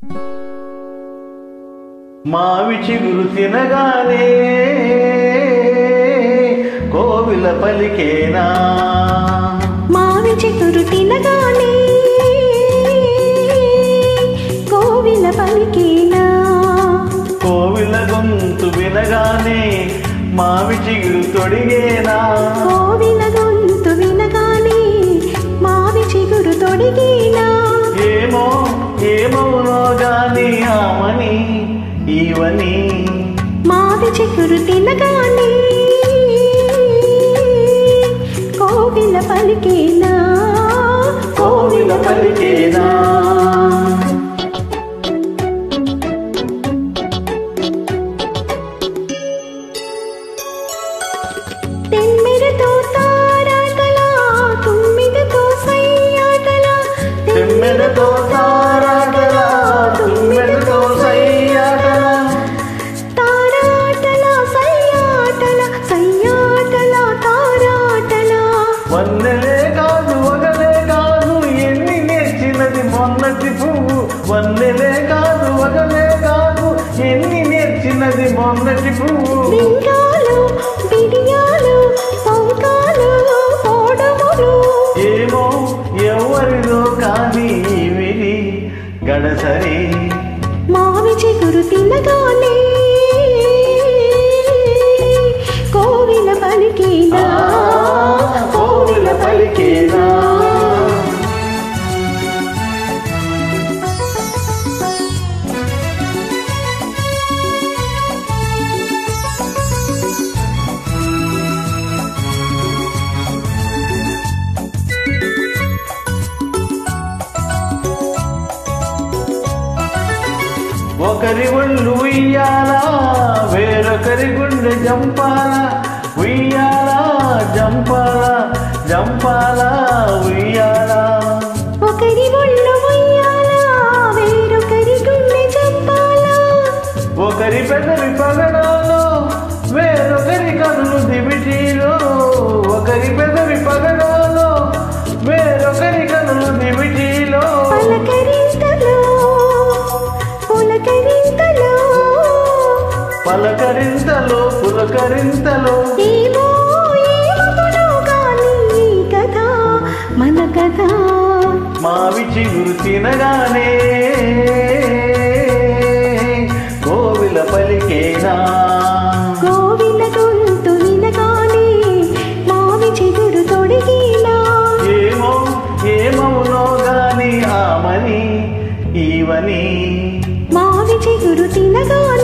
మావి చిగురు తినగానే కోవిల పలికేనా మావి చిగురు తినగానే కోవిల పలికేనా కోవిల గొంతు వినగానే మావి చిగురు తొడిగేనా కోవిల గొంతు వినగానే మావి చిగురు తొడిగేనా ఏమో ఏమవునో గాని ఆమని ఈవని మావి చిగురు తినగానే కోవిల పలికేనా కోవిల పలికేనా తెమ్మెరతో తారాటలా తుమ్మిదతో సయ్యాటలా తెమ్మెదతో తారాటలా తుమ్మెదతో సయ్యాటలా తారాటలా సయ్యాటలా సయ్యాటలా తారాటలా వన్నెలే కాదు వగలే కాదు ఎన్ని నేర్చినది మొన్నటి పువ్వు వన్నెలే కాదు వగలే కాదు ఎన్ని నేర్చినది మొన్నటి పువ్వు బింగాలు బిడియాలు పౌకాలు పోడములు ఏమో ఎవరిలో కానీ విని గడసరి మావి చిగురు తినగానే కోవిల పలికేనా కోవిల పలికేనా ఒకరి ఒళ్ళు ఉయ్యాలా వేరొకరి గుండె జంపాలా ఉయ్యాలా జంపాలా జంపాలా ఉయ్యాలా ఒకరి ఒళ్ళు ఉయ్యాలా వేరొకరి గుండె చంపాలా ఒకరి పెదవి పగడాలో వేరొకరి కనులు దివిటీలో ఒకరి పెదవి పగడాలో వేరొకరి కనులు దివిటీలో పలకరింతలో పులకరింతలో పలకరింతలో పులకరింతలో ఏమో ఏమగునో కానీ ఈ కథ మన కథ మావి చిగురు తినగానే కోవిల పలికేనా కోవిల గొంతు వినగానే మావి చిగురు తొడిగినా ఏమో ఏమవునో గాని ఆమని ఈవని మావి చిగురు తినగానే